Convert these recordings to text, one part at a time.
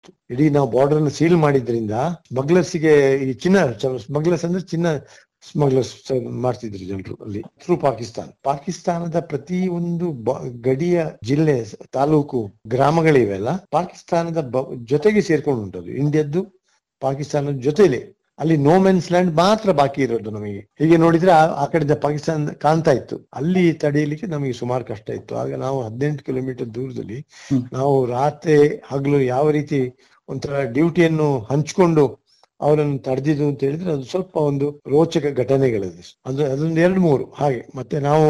ಇಡೀ ನಾವು ಬಾರ್ಡರ್ ಅನ್ನು ಸೀಲ್ ಮಾಡಿದ್ರಿಂದ ಸ್ಮಗ್ಲರ್ಸ್ಗೆ ಈ ಚಿನ್ನ ಸ್ಮಗ್ಲರ್ಸ್ ಅಂದ್ರೆ ಚಿನ್ನ ಸ್ಮಗ್ಲರ್ಸ್ ಮಾಡ್ತಿದ್ರು ಜನರು ಅಲ್ಲಿ ಥ್ರೂ ಪಾಕಿಸ್ತಾನ್ ಪಾಕಿಸ್ತಾನದ ಪ್ರತಿ ಒಂದು ಬ- ಗಡಿಯ ಜಿಲ್ಲೆ ತಾಲೂಕು ಗ್ರಾಮಗಳಿವೆಲ್ಲ ಪಾಕಿಸ್ತಾನದ ಬ- ಜೊತೆಗೆ ಸೇರ್ಕೊಂಡು ಉಂಟದು ಇಂಡಿಯಾದ್ದು ಪಾಕಿಸ್ತಾನದ ಜೊತೆಲೆ ಅಲ್ಲಿ ನೋ ಮೆನ್ಸ್ ಲ್ಯಾಂಡ್ ಮಾತ್ರ ಬಾಕಿ ಇರೋದು ನಮಗೆ ಹೀಗೆ ನೋಡಿದ್ರೆ ಆ- ಆ ಕಡೆಯಿಂದ ಪಾಕಿಸ್ತಾನ ಕಾಣ್ತಾ ಇತ್ತು ಅಲ್ಲಿ ತಡೆಯಲಿಕ್ಕೆ ನಮಗೆ ಸುಮಾರು ಕಷ್ಟ ಇತ್ತು ಆಗ ನಾವು ಹದಿನೆಂಟು ಕಿಲೋಮೀಟರ್ ದೂರದಲ್ಲಿ ಹ್ಮ್. ನಾವು ರಾತ್ರಿ ಹಗಲು ಯಾವ ರೀತಿ ಒಂಥರ ಡ್ಯೂಟಿಯನ್ನು ಹಂಚ್ಕೊಂಡು ಅವರನ್ನು ತಡೆದಿದ್ದು ಅಂತ ಹೇಳಿದ್ರೆ ಅದು ಸ್ವಲ್ಪ ಒಂದು ರೋಚಕ ಘಟನೆಗಳಿದೆ ಅದು ಅದೊಂದು ಎರಡು ಮೂರು ಹಾಗೆ ಮತ್ತೆ ನಾವು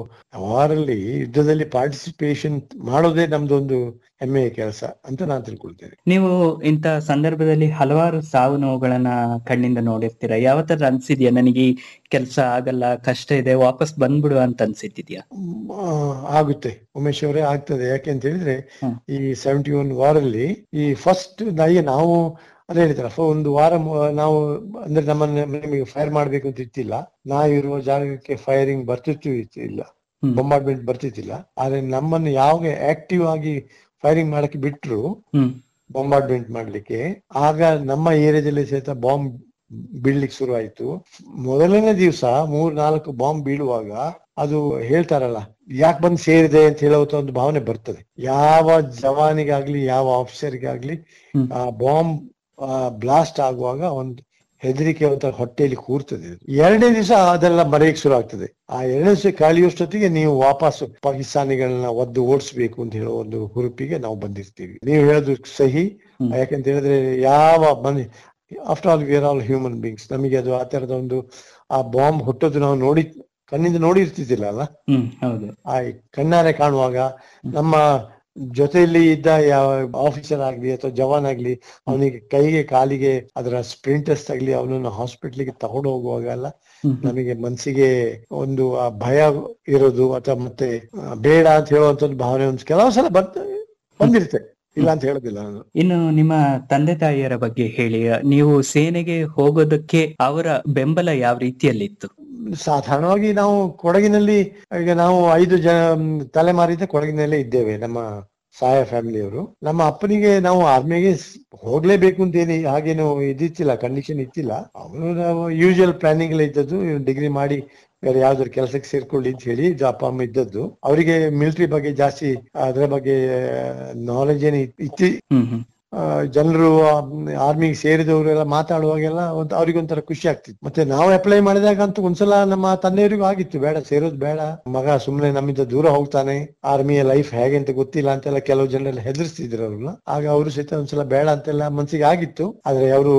ವಾರಲ್ಲಿ ಯುದ್ಧದಲ್ಲಿ ಪಾರ್ಟಿಸಿಪೇಷನ್ ಮಾಡೋದೇ ನಮ್ದೊಂದು ಹೆಮ್ಮೆಯ ಕೆಲಸ ಅಂತ ನಾನು ತಿಳ್ಕೊಳ್ತೇನೆ ನೀವು ಇಂಥ ಸಂದರ್ಭದಲ್ಲಿ ಹಲವಾರು ಸಾವು ನೋವುಗಳನ್ನ ಕಣ್ಣಿಂದ ನೋಡಿರ್ತೀರ ಯಾವ ತರ ಅನ್ಸಿದ್ಯಾ ನನಗೆ ಈ ಕೆಲ್ಸ ಆಗಲ್ಲ ಕಷ್ಟ ಇದೆ ವಾಪಸ್ ಬಂದ್ಬಿಡು ಅಂತ ಅನ್ಸಿದ್ಯಾ ಮ್, ಆ, ಆಗುತ್ತೆ ಉಮೇಶ್ ಅವರೇ ಆಗ್ತದೆ ಯಾಕೆ ಅಂತ ಹೇಳಿದ್ರೆ ಹ್ಮ್. ಈ ಸೆವೆಂಟಿ ಒನ್ ವಾರಲ್ಲಿ ಈ ಫಸ್ಟ್ ನಮಗೆ ನಾವು ಅದೇ ಹೇಳಿದ್ರ ಒಂದು ವಾರ ಮು- ನಾವು ಅಂದ್ರೆ ನಮ್ಮನ್ನ ನಮಗೆ ಫೈರ್ ಮಾಡ್ಬೇಕು ಅಂತ ಇತ್ತಿಲ್ಲ ನಾವು ಇರುವ ಜಾಗಕ್ಕೆ ಫೈರಿಂಗ್ ಬರ್ತಿತ್ತು ಇಲ್ಲ ಹ್ಮ್. ಬೊಂಬಾರ್ಡ್ಮೆಂಟ್ ಬರ್ತಿತ್ತಿಲ್ಲ ಆದ್ರೆ ನಮ್ಮನ್ನು ಯಾವಾಗ ಆಕ್ಟಿವ್ ಆಗಿ ಫೈರಿಂಗ್ ಮಾಡಕ್ಕೆ ಬಿಟ್ರು ಹ್ಮ್ ಬಾಂಬಾರ್ಡ್ಮೆಂಟ್ ಮಾಡ್ಲಿಕ್ಕೆ ಆಗ ನಮ್ಮ ಏರಿಯಾದಲ್ಲಿ ಸಹಿತ ಬಾಂಬ್ ಬೀಳ್ಲಿಕ್ಕೆ ಶುರು ಆಯ್ತು ಮೊದಲನೇ ದಿವಸ ಮೂರ್ ನಾಲ್ಕು ಬಾಂಬ್ ಬೀಳುವಾಗ ಅದು ಹೇಳ್ತಾರಲ್ಲ ಯಾಕೆ ಬಂದು ಸೇರಿದೆ ಅಂತ ಹೇಳುವಂತ ಒಂದು ಭಾವನೆ ಬರ್ತದೆ ಯಾವ ಜವಾನಿಗಾಗ್ಲಿ ಯಾವ ಆಫೀಸರ್ಗಾಗ್ಲಿ ಹ್ಮ್. ಆ ಬಾಂಬ್ ಬ್ಲಾಸ್ಟ್ ಆಗುವಾಗ ಒಂದು ಹೆದರಿಕೆ ಒಂಥರ ಹೊಟ್ಟೆಯಲ್ಲಿ ಕೂರ್ತದೆ ಅದು. ಎರಡನೇ ದಿವಸ ಅದೆಲ್ಲ ಮರೆಯಕ್ಕೆ ಶುರು ಆಗ್ತದೆ ಆ ಎರಡನೇ ದಿವಸ ಕಳೆಯುವಷ್ಟೊತ್ತಿಗೆ ನೀವು ವಾಪಸ್ ಪಾಕಿಸ್ತಾನಿಗಳನ್ನ ಒದ್ದು ಓಡಿಸ್ಬೇಕು ಅಂತ ಹೇಳೋ ಒಂದು ಹುರುಪಿಗೆ ನಾವು ಬಂದಿರ್ತೀವಿ ನೀವು ಹೇಳೋದು ಸಹಿ ಹ್ಮ್. ಯಾಕಂತ ಹೇಳಿದ್ರೆ ಯಾವ ಮನೆ after all we're all human beings ನಮಗೆ ಅದು ಆ ತರದ ಒಂದು ಆ ಬಾಂಬ್ ಹುಟ್ಟೋದು ನಾವು ನೋಡಿ ಕಣ್ಣಿಂದ ನೋಡಿರ್ತಿದ್ದಿಲ್ಲ ಅಲ್ಲ ಹ್ಮ್ ಹೌದು ಆ ಕಣ್ಣಾರೆ ಕಾಣುವಾಗ ನಮ್ಮ ಜೊತೆಯಲ್ಲಿ ಇದ್ದ ಯಾವ ಆಫೀಸರ್ ಆಗ್ಲಿ ಅಥವಾ ಜವಾನ್ ಆಗ್ಲಿ ಅವನಿಗೆ ಕೈಗೆ ಕಾಲಿಗೆ ಅದರ ಸ್ಪ್ರಿಂಟರ್ಸ್ ತಗಲಿ ಅವನನ್ನು ಹಾಸ್ಪಿಟ್ಲಿಗೆ ತಗೊಂಡು ಹೋಗುವಾಗ ಎಲ್ಲ ಹ್ಮ್ ಹ್ಮ್. ನಮಗೆ ಮನಸ್ಸಿಗೆ ಒಂದು ಆ ಭಯ ಇರೋದು ಅಥವಾ ಮತ್ತೆ ಆ, ಬೇಡ ಅಂತ ಹೇಳುವಂತ ಒಂದು ಭಾವನೆ ಒಂದು ಕೆಲವು ಸಲ ಬರ್ತ ಬಂದಿರುತ್ತೆ ಇಲ್ಲ ಅಂತ ಹೇಳೋದಿಲ್ಲ ನಾನು ಇನ್ನು ನಿಮ್ಮ ತಂದೆ ತಾಯಿಯರ ಬಗ್ಗೆ ಹೇಳಿ ನೀವು ಸೇನೆಗೆ ಹೋಗೋದಕ್ಕೆ ಅವರ ಬೆಂಬಲ ಯಾವ ರೀತಿಯಲ್ಲಿತ್ತು ಸಾಧಾರಣವಾಗಿ ನಾವು ಕೊಡಗಿನಲ್ಲಿ ಈಗ ನಾವು ಐದು ಜನ ತಲೆಮಾರಿದ ಕೊಡಗಿನಲ್ಲೇ ಇದ್ದೇವೆ ನಮ್ಮ ಸಾಯ ಫ್ಯಾಮಿಲಿಯವರು ನಮ್ಮ ಅಪ್ಪನಿಗೆ ನಾವು ಆರ್ಮಿಗೆ ಹೋಗ್ಲೇಬೇಕು ಅಂತ ಏನು ಹಾಗೇನು ಇದಿತ್ತಿಲ್ಲ ಕಂಡೀಷನ್ ಇತ್ತಿಲ್ಲ ಅವರು ನಾವು ಯೂಶುವಲ್ ಪ್ಲಾನಿಂಗ್ ಎಲ್ಲ ಇದ್ದದ್ದು ಡಿಗ್ರಿ ಮಾಡಿ ಬೇರೆ ಯಾವ್ದಾದ್ರು ಕೆಲಸಕ್ಕೆ ಸೇರ್ಕೊಳ್ಳಿ ಅಂತ ಹೇಳಿ ಇದು ಅಪ್ಪ ಅಮ್ಮ ಇದ್ದದ್ದು ಅವರಿಗೆ ಮಿಲಿಟರಿ ಬಗ್ಗೆ ಜಾಸ್ತಿ ಅದರ ಬಗ್ಗೆ ನಾಲೆಜ್ ಏನು ಇತ್ತಿ ಹ್ಮ್ ಹ್ಮ್ ಜನರು ಆರ್ಮಿಗೆ ಸೇರಿದವರೆಲ್ಲ ಮಾತಾಡುವಾಗೆಲ್ಲ ಒಂದು ಅವ್ರಿಗೆ ಒಂಥರ ಖುಷಿ ಆಗ್ತಿತ್ತು ಮತ್ತೆ ನಾವು ಅಪ್ಲೈ ಮಾಡಿದಾಗ ಅಂತೂ ಒಂದ್ಸಲ ನಮ್ಮ ತಂದೆಯವರಿಗೂ ಆಗಿತ್ತು ಬೇಡ ಸೇರೋದು ಬೇಡ ಮಗ ಸುಮ್ನೆ ನಮ್ಮಿಂದ ದೂರ ಹೋಗ್ತಾನೆ ಆರ್ಮಿಯ ಲೈಫ್ ಹೇಗೆ ಅಂತ ಗೊತ್ತಿಲ್ಲ ಅಂತೆಲ್ಲ ಕೆಲವು ಜನರೆಲ್ಲ ಹೆದರ್ಸ್ತಿದ್ರು ಅವ್ರನ್ನ ಆಗ ಅವರು ಸಹಿತ ಒಂದ್ಸಲ ಬೇಡ ಅಂತೆಲ್ಲ ಮನ್ಸಿಗೆ ಆಗಿತ್ತು ಆದ್ರೆ ಅವರು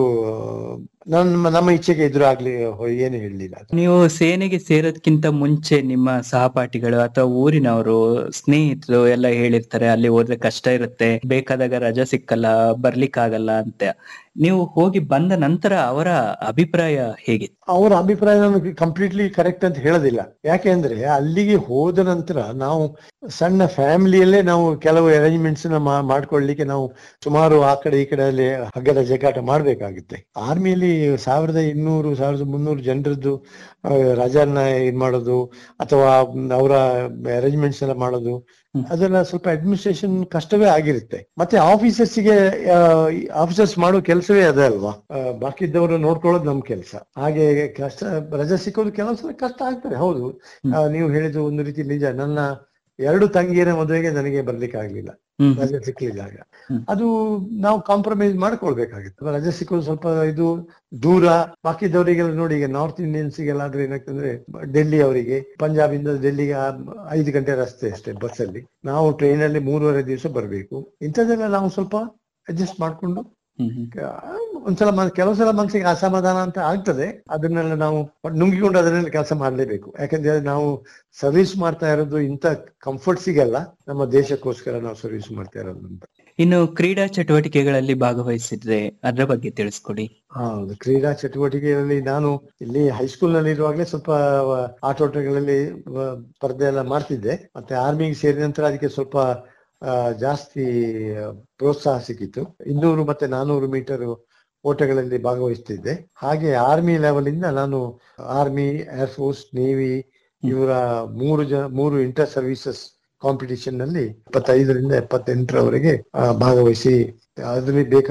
ನಮ್ಮ ನಮ್ಮ ಇಚ್ಛೆಗೆ ಎದುರಾಗ್ಲಿ ಏನು ಹೇಳಲಿಲ್ಲ ನೀವು ಸೇನೆಗೆ ಸೇರೋದ್ಕಿಂತ ಮುಂಚೆ ನಿಮ್ಮ ಸಹಪಾಠಿಗಳು ಅಥವಾ ಊರಿನವರು ಸ್ನೇಹಿತರು ಎಲ್ಲ ಹೇಳಿರ್ತಾರೆ ಅಲ್ಲಿ ಹೋದ್ರೆ ಕಷ್ಟ ಇರುತ್ತೆ ಬೇಕಾದಾಗ ರಜಾ ಸಿಕ್ಕಲ್ಲ ಬರ್ಲಿಕ್ಕಾಗಲ್ಲ ಅಂತ ನೀವು ಹೋಗಿ ಬಂದ ನಂತರ ಅವರ ಅಭಿಪ್ರಾಯ ಹೇಗಿತ್ತು ಅವರ ಅಭಿಪ್ರಾಯ ನನಗೆ ಕಂಪ್ಲೀಟ್ಲಿ ಕರೆಕ್ಟ್ ಅಂತ ಹೇಳೋದಿಲ್ಲ ಯಾಕೆ ಅಂದ್ರೆ ಅಲ್ಲಿಗೆ ಹೋದ ನಂತರ ನಾವು ಸಣ್ಣ ಫ್ಯಾಮಿಲಿಯಲ್ಲೇ ನಾವು ಕೆಲವು ಅರೇಂಜ್ಮೆಂಟ್ಸ್ ಮಾಡ್ಕೊಳ್ಳಿಕ್ಕೆ ನಾವು ಸುಮಾರು ಆ ಕಡೆ ಈ ಕಡೆ ಅಲ್ಲಿ ಹಗ್ಗದ ಜಗಾಟ ಮಾಡ್ಬೇಕಾಗುತ್ತೆ ಆರ್ಮಿಯಲ್ಲಿ ಸಾವಿರದ ಇನ್ನೂರು ಸಾವಿರದ ಮುನ್ನೂರು ಜನರದ್ದು ಆ, ರಜಾನ ಇದ್ ಮಾಡೋದು ಅಥವಾ ಅವರ ಅರೇಂಜ್ಮೆಂಟ್ಸ್ ಎಲ್ಲ ಮಾಡೋದು ಹ್ಮ್. ಅದೆಲ್ಲ ಸ್ವಲ್ಪ ಅಡ್ಮಿನಿಸ್ಟ್ರೇಷನ್ ಕಷ್ಟವೇ ಆಗಿರುತ್ತೆ ಮತ್ತೆ ಆಫೀಸರ್ಸ್ಗೆ ಆಫೀಸರ್ಸ್ ಮಾಡೋ ಕೆಲಸವೇ ಅದೇ ಅಲ್ವಾ ಆ, ಬಾಕಿದ್ದವರು ನೋಡ್ಕೊಳ್ಳೋದು ನಮ್ ಕೆಲಸ ಹಾಗೆ ಕಷ್ಟ ರಜೆ ಸಿಕ್ಕೋದು ಕೆಲವು ಸಲ ಕಷ್ಟ ಆಗ್ತದೆ ಹೌದು ಆ, ನೀವು ಹೇಳಿದ್ದು ಒಂದು ರೀತಿ ನಿಜ ನನ್ನ ಎರಡು ತಂಗಿಯರ ಮದುವೆಗೆ ನನಗೆ ಬರ್ಲಿಕ್ಕೆ ಆಗ್ಲಿಲ್ಲ ಹ್ಮ್ ರಜೆ ಸಿಕ್ಲಿಲ್ಲ ಹ್ಮ್. ಅದು ನಾವು ಕಾಂಪ್ರಮೈಸ್ ಮಾಡ್ಕೊಳ್ಬೇಕಾಗಿತ್ತು ರಜೆ ಸಿಕ್ಕೋದು ಸ್ವಲ್ಪ ಇದು ದೂರ ಬಾಕಿದವರಿಗೆಲ್ಲ ನೋಡಿ ಈಗ ನಾರ್ತ್ ಇಂಡಿಯನ್ಸ್ಗೆಲ್ಲ ಆದ್ರೆ ಏನಾಗ್ತಂದ್ರೆ ಡೆಲ್ಲಿ ಅವರಿಗೆ ಪಂಜಾಬಿಂದ ಡೆಲ್ಲಿಗೆ ಆ ಐದು ಗಂಟೆ ರಸ್ತೆ ಅಷ್ಟೇ ಬಸ್ಸಲ್ಲಿ ನಾವು ಟ್ರೈನ್ ಅಲ್ಲಿ ಮೂರುವರೆ ದಿವಸ ಬರಬೇಕು ಇಂಥದ್ದೆಲ್ಲ ನಾವು ಸ್ವಲ್ಪ ಅಡ್ಜಸ್ಟ್ ಮಾಡ್ಕೊಂಡು ಹ್ಮ್ ಹ್ಮ್. ಆ, ಒಂದ್ಸಲ ಮನ್- ಕೆಲವು ಸಲ ಮನಸ್ಸಿಗೆ ಅಸಮಾಧಾನ ಅಂತ ಆಗ್ತದೆ ಅದನ್ನೆಲ್ಲ ನಾವು ನುಂಗಿಕೊಂಡು ಅದನ್ನೆಲ್ಲ ಕೆಲಸ ಮಾಡ್ಲೇಬೇಕು ಯಾಕಂದ್ರೆ ನಾವು ಸರ್ವಿಸ್ ಮಾಡ್ತಾ ಇರೋದು ಇಂಥ ಕಂಫರ್ಟ್ ಸಿಗಲ್ಲ ನಮ್ಮ ದೇಶಕ್ಕೋಸ್ಕರ ನಾವು ಸರ್ವಿಸ್ ಮಾಡ್ತಾ ಇರೋದು ಅಂತ ಇನ್ನು ಕ್ರೀಡಾ ಚಟುವಟಿಕೆಗಳಲ್ಲಿ ಭಾಗವಹಿಸಿದ್ರೆ ಅದರ ಬಗ್ಗೆ ತಿಳಿಸ್ಕೊಡಿ ಹೌದು ಕ್ರೀಡಾ ಚಟುವಟಿಕೆಗಳಲ್ಲಿ ನಾನು ಇಲ್ಲಿ ಹೈಸ್ಕೂಲ್ ನಲ್ಲಿ ಇರುವಾಗಲೇ ಸ್ವಲ್ಪ ಆ, ಆಟೋಟಗಳಲ್ಲಿ ಆ, ಸ್ಪರ್ಧೆ ಎಲ್ಲ ಮಾಡ್ತಿದ್ದೆ ಮತ್ತೆ ಆರ್ಮಿಗೆ ಸೇರಿದ ನಂತರ ಅದಕ್ಕೆ ಸ್ವಲ್ಪ ಆ, ಜಾಸ್ತಿ ಆ, ಪ್ರೋತ್ಸಾಹ ಸಿಕ್ಕಿತ್ತು ಇನ್ನೂರು ಮತ್ತೆ ನಾನೂರು ಮೀಟರ್ ಓಟಗಳಲ್ಲಿ ಭಾಗವಹಿಸ್ತಿದ್ದೆ ಹಾಗೆ ಆರ್ಮಿ ಲೆವೆಲ್ ಇಂದ ನಾನು ಆರ್ಮಿ ಏರ್ಫೋರ್ಸ್ ನೇವಿ ಇವರ ಮೂರು ಜನ ಮೂರು ಇಂಟರ್ ಸರ್ವಿಸಸ್ ಕಾಂಪಿಟಿಷನ್ ನಲ್ಲಿ ಇಪ್ಪತ್ತೈದರಿಂದ ಎಪ್ಪತ್ತೆಂಟರವರೆಗೆ ಆ, ಭಾಗವಹಿಸಿ ಅದರಲ್ಲಿ ಬೇಕಾದ